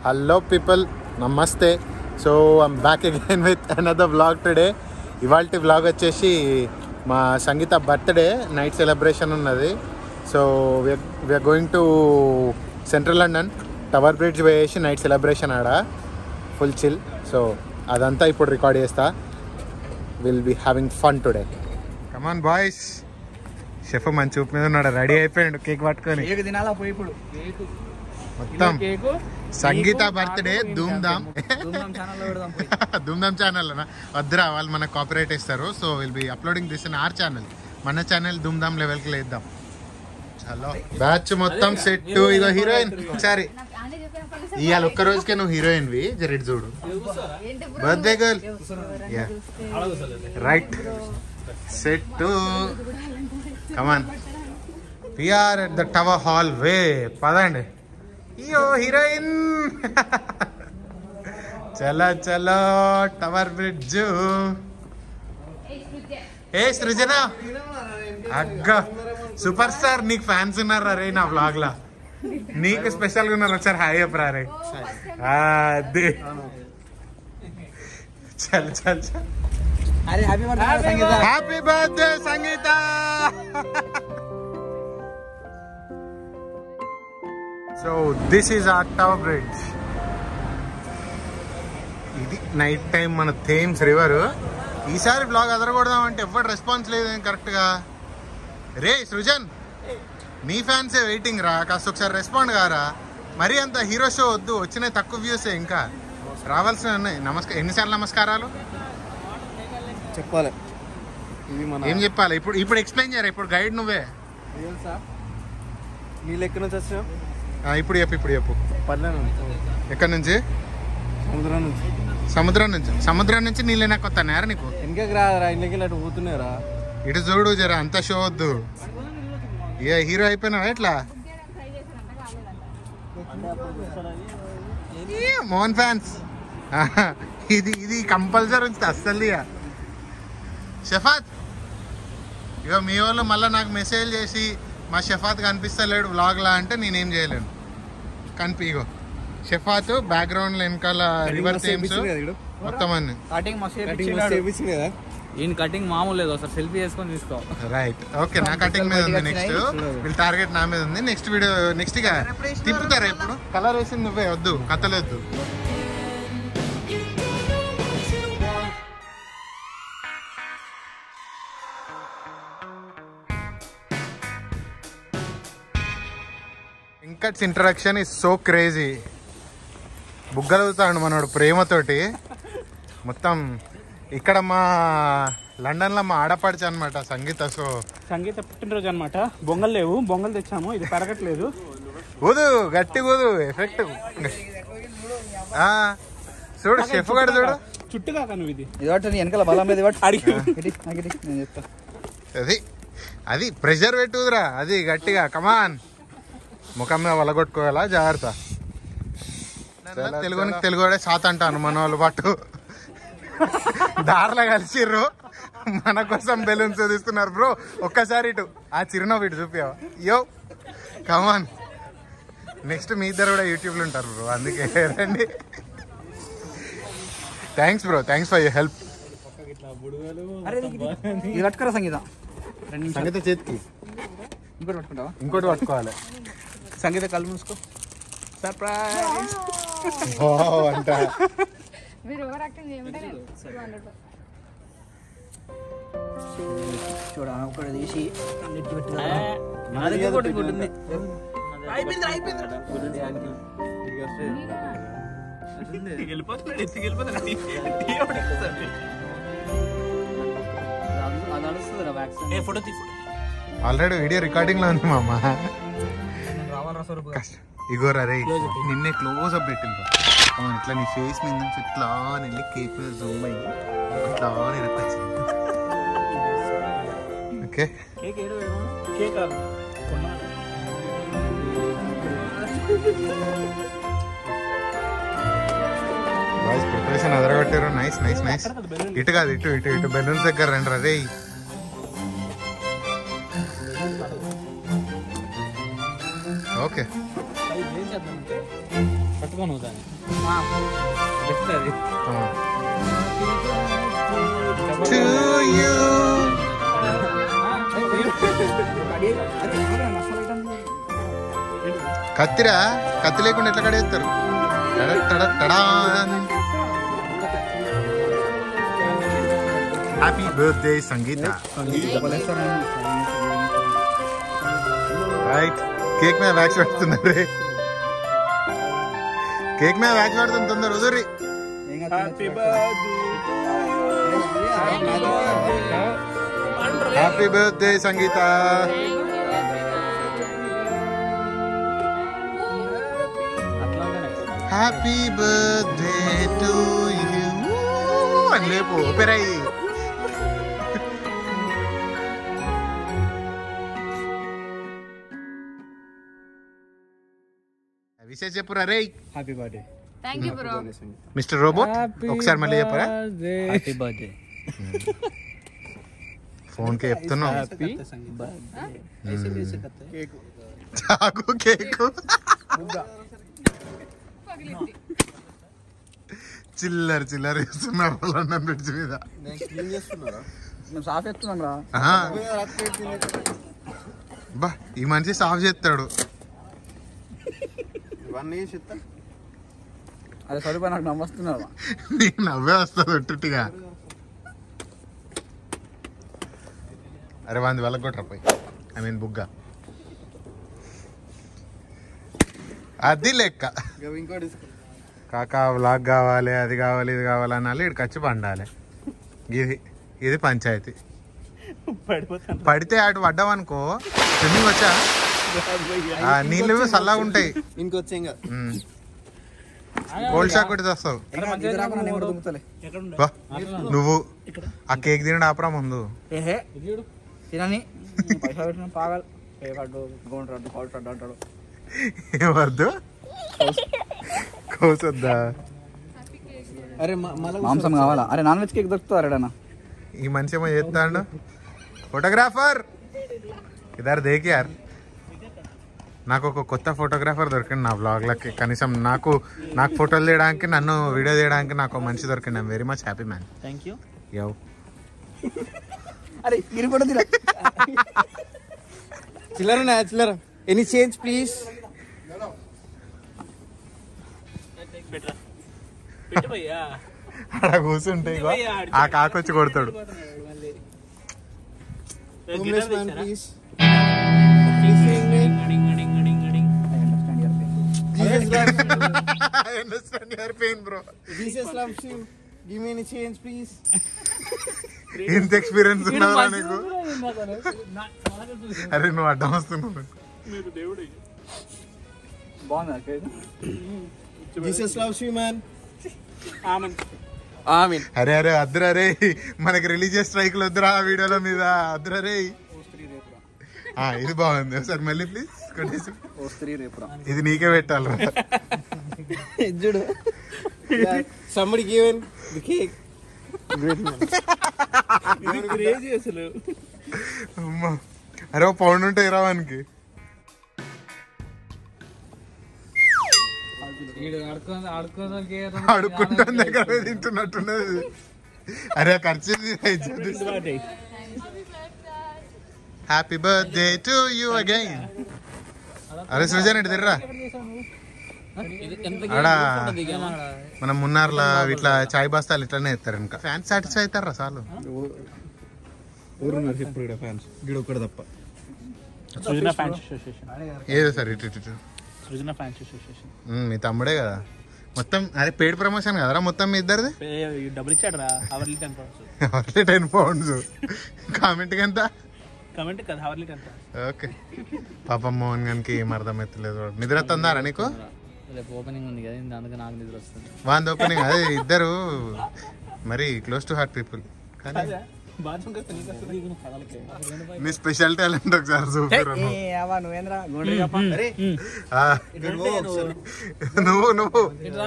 Hello people నమస్తే so I'm back again with another vlog today ఇవాళ vlog వచ్చేసి మా సంగీత బర్త్డే నైట్ సెలబ్రేషన్ ఉన్నది so we are going to central London Tower Bridge వేసి night celebration ఆడ full chill so అదంతా ఇప్పుడు రికార్డ్ చేస్తా will be having fun today come on boys chef మంచి చూపు మీద ఉన్నాడు రెడీ అయిపోయాడు కేక్ పట్టుకొని కేక్ తినాలా పోయి ఇప్పుడు కేక్ మొత్తం కేకు సంగీత బర్త్డే ధూమ్ ధామ్ ధూమ్ధామ్ ఛానల్లో పెడదాం పోయి ధూమ్ ధామ్ ఛానల్ వద్దురా వాళ్ళు మనకు కాపరేట్ ఇస్తారు so will be uploading this in our channel మన ఛానల్ ధూమ్ ధామ్ లెవెల్కి లేద్దాం చలో బ్యాచ్ మొత్తం సెట్ ఇగో హీరోయిన్ ఒకసారి ఇవాళ ఒక్క రోజుకే నువ్వు హీరోయిన్ వి జరెడ్ చూడు birthday girl right set come on PR at the tower hall way పదండి అయ్యో హీరోయిన్ చలో చలో టవర్ బ్రిడ్జ్ ఏ సృజన అగ్గ సూపర్ స్టార్ నీకు ఫ్యాన్స్ ఉన్నారా రే నా వ్లాగ్ లా నీకు స్పెషల్ గా ఉన్నారు ఒకసారి హాయ్ చెప్పరా రే అది చల్ చల్ చల్ అరే happy birthday Sangeetha happy birthday Sangeetha so this is our Tower Bridge ఇది నైట్ టైం మన థేమ్స్ రివర్ ఈసారి బ్లాగ్ అదరగొడదాం అంటే ఎవరు రెస్పాన్స్ లేదు కరెక్ట్గా రే సృజన్ మీ ఫ్యాన్సే వెయిటింగ్ రా కాస్త ఒకసారి రెస్పాండ్ కారా మరీ అంత హీరో షో వద్దు వచ్చిన తక్కువ వ్యూసే ఇంకా రావాల్సిన ఉన్నాయి నమస్కారం ఎన్నిసార్లు నమస్కారాలు చెప్పాలి ఇది మన ఏం చెప్పాలి ఇప్పుడు ఇప్పుడు ఎక్స్ప్లెయిన్ చేయరా ఇప్పుడు గైడ్ నువ్వే తెలుసా నీళ్ళు ఎక్కడి నుంచి వచ్చినావు ఆ, ఇప్పుడు చెప్పు ఇప్పుడు చెప్పు పల్లె నుంచి ఎక్కడి నుంచి సముద్రం నుంచి సముద్రం నుంచి సముద్రం నుంచి నీళ్ళు నాకు వస్తాను నీకు వెనకకి రారా ఇంట్లోకి వెళ్ళి అటు పోతున్నారా ఇటు చూడు జర అంత షో వద్దు ఏ హీరో అయిపోయినావా ఎట్లా ఏ, మోహన్ ఫ్యాన్స్ ఆహా, ఇది ఇది కంపల్సరీ ఉంచుతా అస్సలు ఇక షఫాత్ ఇక మీ వాళ్ళు మళ్ళీ నాకు మెసేజ్ చేసి మా షఫాత్ కనిపిస్తలేడు వ్లాగ్లా అంటే నేనేం చేయలేను కనిపి ఇగో షఫాత్ బ్యాక్గ్రౌండ్ లో వెనకాల రివర్ థీమ్స్ మొత్తం అన్ని కటింగ్ మస్తు కదా ఈయన కటింగ్ మామూలు లేదు ఒకసారి సెల్ఫీ చేసుకొని తీసుకో రైట్ ఓకే నా కటింగ్ మీద ఉంది నెక్స్ట్ వీళ్ళ టార్గెట్ నా మీద ఉంది నెక్స్ట్ వీడియో నెక్స్ట్ గా తిప్పుతారా ఇప్పుడు కలర్ వేసింది నువ్వే వద్దు కథలొద్దు Venkat's introduction is so crazy బుగ్గలుగుతాడు మనోడు ప్రేమతోటి మొత్తం ఇక్కడ మా లండన్లో మా ఆడపడిచి అనమాట సంగీత సో సంగీత పుట్టినరోజు అనమాట బొంగలు లేవు బొంగలు తెచ్చాము ఇది పెరగట్లేదు ఊదు గట్టి ఊదు ఎఫెక్ట్ ఆ, చూడు షెఫ్ గడు చూడు చుట్టుగా నువ్వు ఇది ఇది పట్టు నీ వెనకాల బలం మీద పట్టు అడిగి ఇటు, నాకు ఇటు, నేను చెప్తా అది అది ప్రెషర్ పెట్టుదురా అది గట్టిగా కమాన్ ముఖం మీద వలగొట్టుకోవాలా జాగ్రత్త తెలుగునికి తెలుగుడే సాత్ అంటాను మన వాళ్ళు పాటు దారిలో కలిసిర్రు మన కోసం బెలూన్స్ తీస్తున్నారు బ్రో ఒక్కసారి ఇటు ఆ చిరునవ్వు ఇటు చూపించావా యో కమాన్ నెక్స్ట్ మీ ఇద్దరు కూడా యూట్యూబ్లో ఉంటారు బ్రో అందుకే రండి thanks bro thanks for you help అరే ఇది- ఇది- ఇది పట్టుకోరా సంగీత రెండు నిమిషాలు సంగీత చేతికి ఇంకోటి పట్టుకుంటావా ఇంకోటి పట్టుకోవాలి సంగీత కళ్ళు మూసుకో సర్ప్రైజ్ ఓ అంట మీరు ఓవర్ యాక్టింగ్ చేయమంటే నేను టూ హండ్రెడ్ చూడ ఒకటి తీసి అన్నిటి పెట్టి నా దగ్గర ఒకటి గుడ్డు ఉంది. వెళ్ళిపోతున్నాడు ఎత్తికి వెళ్ళిపోతున్నాడు అది- అది నడుస్తుందిరా వ్యాక్సిన్. ఏ ఫోటో తీ ఫోటో ఆల్రెడీ వీడియో రికార్డింగ్ లో ఉంది మామ రావాలా స్వరూపు? కష్టం ఇగోరా రే నిన్నే క్లోజ్ అప్ పెట్టిండ్రు అవును, ఇట్లా నీ ఫేస్ మీద నుంచి ఇట్లా అని వెళ్ళి కేక్ మీద జూమ్ అయ్యి ఇట్లా అని ఎరకొచ్చింది ఓకే కేక్ ఏడు కేక్ కొన్నా బాయ్స్ ప్రిపరేషన్ అదరగొట్టారు నైస్ నైస్ నైస్ ఇటు కాదు ఇటు ఇటు ఇటు బెలూన్స్ దగ్గర రండి రే ఓకే అది ఏం చేద్దామంటే పట్టుకొని దాన్ని బెస్ట్ అది టు యూ కత్తిరా కత్తి లేకుండా ఎట్లా కడేస్తారు టడ టడ టడాన్. Happy birthday Sangeetha right cake మీద వ్యాక్స్ పెడుతున్నారు కేక్ మీద వ్యాక్స్ పెడుతుంది తొందర ఉదరి happy birthday happy birthday Sangeetha happy birthday to you అని లేపు ఓపెరాయి విశేష చెప్పురా రే happy birthday thank you bro mister robot ఒకసారి మళ్ళీ చెప్పరా హ్యాపీ బర్త్డే ఫోన్ కి చెప్తున్నావు హ్యాపీ చాకు కేకు చిల్లర చిల్లర ఇస్తున్నారు లండన్ బ్రిడ్జ్ మీద మేము సాఫ్ చేస్తున్నాం రా ఆహా. బా ఈ మనిషి సాఫ్ చేస్తాడు అదే సరిపోయి నాకు నమ్మస్తున్నారు నీకు నవ్వే వస్తుంది ఒట్టుగా అరే వాంది వాళ్ళకి కొట్టరా పోయి ఐ మీన్ బుగ్గ అది లెక్క కాకా వ్లాగ్ కావాలి అది కావాలి ఇది కావాలి అనాలి ఇక్కడికి వచ్చి పండాలి ఇది ఇది పంచాయతీ పడిపోతాను పడితే అటు పడ్డావనుకో స్విమ్మింగ్ వచ్చా ఆ, నీళ్ళు చల్లగా ఉంటాయి ఇంకొచ్చే ఇంకా ఉమ్. కోల్డ్ షాక్ కొట్టి తెస్తావు ఇది రాకుండా నేను కూడా దుంకుతలే బా, నువ్వు ఆ కేక్ తినడం ఆపరా ముందు ఏహే తినని పైసా పెట్టిన పాగాలి ఏ కట్టు గోండ్ రడ్డు కౌట్ రడ్డు అంటాడు ఏమద్దు కోసొద్దా అరే మళ్ళీ మాంసం కావాలా అరే నాన్ వెజ్ కేక్ దొరుకుతుంది అరేడన్నా ఈ మనిషి ఏమో చేస్తాడు ఫోటోగ్రాఫర్ ఇదారు దేకి యార్ నాకు ఒక కొత్త ఫోటోగ్రాఫర్ దొరికింది నా బ్లాగ్లకి కనీసం నాకు నాకు ఫోటోలు తీయడానికి నన్ను వీడియో తీయడానికి నాకు ఒక మనిషి దొరికింది I'm very much happy man thank you yo అరే గిరి ఫోటో తిన చిల్లర చిల్లర ఎనీ చేంజ్ ప్లీజ్ పెట్టరా పెట్టు భయ్యా అక్కడ కూర్చుంటే ఇగో ఆ కాకొచ్చి కొడతాడు homeless man please bro Jesus loves you give me any change please ఇంత ఎక్స్పీరియన్స్ ఉన్నారా నీకు అరే నువ్వు అడ్డం వస్తున్నావు మీరు దేవుడు బాగుంది cake Jesus loves you man ఆమె ఆమీన్ అరే అరే అద్దరు అరే మనకి రిలీజియస్ స్ట్రైక్లు వద్దురా ఆ వీడియోల మీద అద్దరు అరే ఆ, ఇది బాగుంది ఒకసారి మళ్ళీ ప్లీజ్ కొట్టేసి ఓ స్త్రీ రేపురా ఇది నీకే పెట్టాలి చూడు somebody given the cake great man ఇది క్రేజీ అసలు అమ్మా అరే ఓ పౌండ్ ఉంటే ఇరావానికి అడుక్కుంటాను దగ్గర తింటున్నట్టున్నది అరే ఖర్చు happy birthday to you again అరే సృజన్ ఇటు తిర్రా ఆడ మనం మున్నార్లా ఇట్లా చాయ్ బస్తాలు ఇట్లానే ఇస్తారు ఇంకా ఫ్యాన్స్ సాటిస్ఫై అవుతారా చాలు ఊరున్నారు ఇప్పుడు కూడా ఫ్యాన్స్ గిడు ఒక్కడు తప్ప సృజన ఫ్యాన్స్ అసోసియేషన్ ఏదో సార్ ఇటు ఇటు ఇటు సృజన ఫ్యాన్స్ అసోసియేషన్ ఉమ్, మీ తమ్ముడే కదా మొత్తం అరే పెయిడ్ ప్రమోషన్ కదరా మొత్తం మీ ఇద్దరిది డబ్బులు ఇచ్చాడు రా hourly ten pounds hourly ten pounds కామెంట్కి ఎంత కమెంట్ కదా అవర్లీ టెన్ ఓకే పాపం మోహన్ గానికి ఏం అర్థమవుతలేదు నిద్ర తందారా నీకు రేపు ఓపెనింగ్ ఉంది కదా అందుకే నాకు నిద్ర వస్తుంది వాంది ఓపెనింగ్ అదే ఇద్దరు మరి క్లోజ్ టు హార్ట్ పీపుల్ కానీ బాత్రూమ్ కదా నీకు అసలు మీ స్పెషల్ టాలెంట్ ఒకసారి చూపిరు నువ్వేంద్రా గోండ్రి కప్ప నువ్వు నువ్వు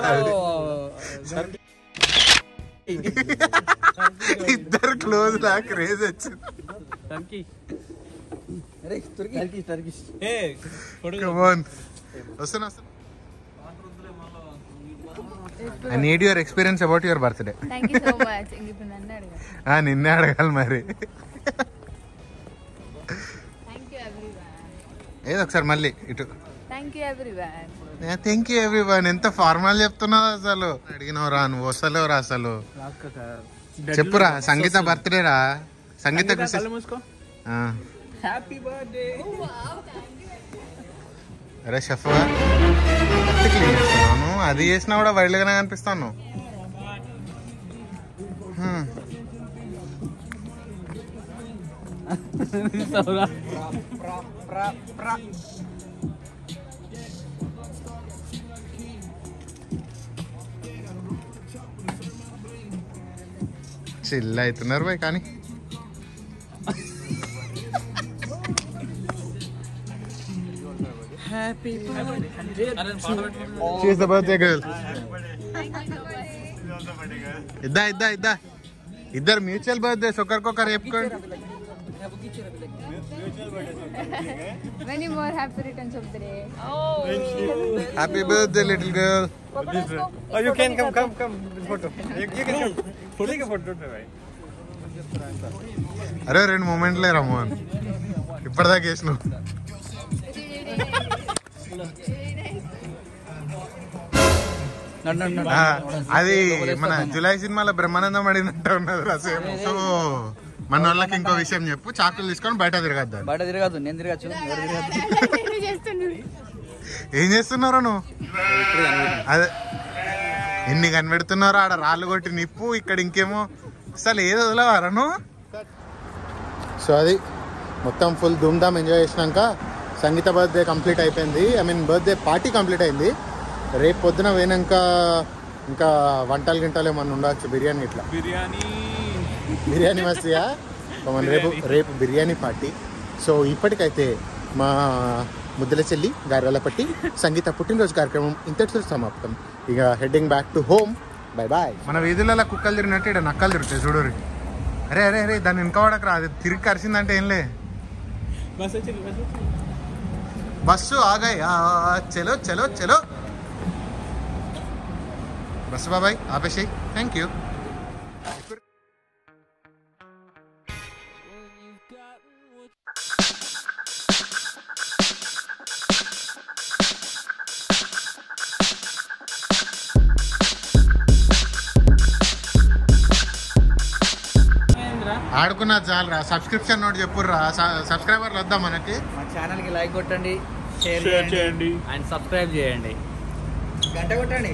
ఇద్దరు క్లోజ్ లా క్రేజ్ వచ్చింది టర్కీ అరే తుర్కి ఏ కొడుకు Come on. వస్తున్నా వస్తున్నా I need your experience about your birthday thank you so much ఇంక ఇప్పుడు నన్ను అడగాలి నిన్నే అడగాలి మరి థ్యాంక్ యూ ఎవ్రీవన్ ఏదో ఒకసారి మళ్ళీ ఇటు thank you everyone thank you everyone ఎంత ఫార్మల్ చెప్తున్నావు అసలు అడిగినవరా నువ్వు వస్తలేవురా అసలు చెప్పురా సంగీత బర్త్డే రా సంగీత సంగీత, కళ్ళు మూసుకో ఆ. హ్యాపీ బర్త్డే అరే షెఫ్ క్లీన్ చేస్తున్నాను అది చేసినా కూడా వైల్డ్ గానే కనిపిస్తాను హ్మ్. చిల్ అవుతున్నారు బాయ్ కానీ She's the birthday girl. ఇద్దా ఇద్దా ఇద్దా ఇద్దరు మ్యూచువల్ బర్త్డేస్ ఒకరికొకరు చెప్పుకోండి many more happy returns of the day happy birthday little girl Oh, you can come, come, come. Photo. You, you can come. Take a photo, right? అరే రెండు మూమెంట్లే రమ్మోహన్ ఇప్పటిదాకా వేసినావు నన్ను నన్ను ఆ, అది మన జులై సినిమాలో బ్రహ్మానందం అడిగినట్టు ఉన్నది రా సేమ్ సో మన వాళ్ళకి ఇంకో విషయం చెప్పు చాకులు తీసుకొని బయట తిరగద్దాం బయట తిరగద్దు నేను తిరగచ్చు ఎవరు తిరగద్దు చేస్తున్నాడు ఏం చేస్తున్నారో నువ్వు అదే ఎన్ని కనిపెడుతున్నారో ఆడ రాళ్ళు కొట్టి నిప్పు ఇక్కడ ఇంకేమో అసలు ఏది వదిలేవారా నువ్వు సో అది మొత్తం ఫుల్ ధూమ్ధామ్ ఎంజాయ్ చేసినాక సంగీత బర్త్డే కంప్లీట్ అయిపోయింది I mean birthday party complete అయింది రేపు పొద్దున పోయినాక ఇంకా వంటలు గింటలు ఏమన్నా ఉండవచ్చు బిర్యానీ ఇట్లా బిర్యానీ బిర్యానీ మస్తీయా మన రేపు రేపు బిర్యానీ పార్టీ సో ఇప్పటికైతే మా ముద్దల చెల్లి గారెలపట్టి సంగీత పుట్టినరోజు కార్యక్రమం ఇంతటితో సమాప్తం ఇక heading back to home bye bye మన వీధులలో కుక్కలు తిరిగినట్టు ఇక్కడ నక్కలు తిరుగుతాయి చూడరు అరే అరే అరే దాన్ని వెనక వాడకరా అది తిరిగి కరిసిందంటే ఏంలే బస్ వచ్చింది బస్ వచ్చింది బస్సు ఆగాయా చలో చలో చలో బస్సు బాబాయ్ ఆపేసాయి థ్యాంక్ యూ ఆడుకున్నా చాలరా సబ్స్క్రిప్షన్ నోట్ చెప్పుర్రా సబ్స్క్రైబర్లు వద్దాం మనకి మా ఛానల్ కి లైక్ కొట్టండి షేర్ షేర్ చేయండి చేయండి అండ్ సబ్స్క్రైబ్ చేయండి గంట కొట్టండి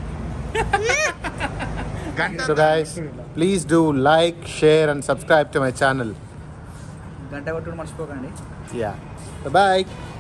So guys, please do like, share and subscribe to my channel. గంట కొట్టుడు మర్చిపోకండి Yeah. Bye bye.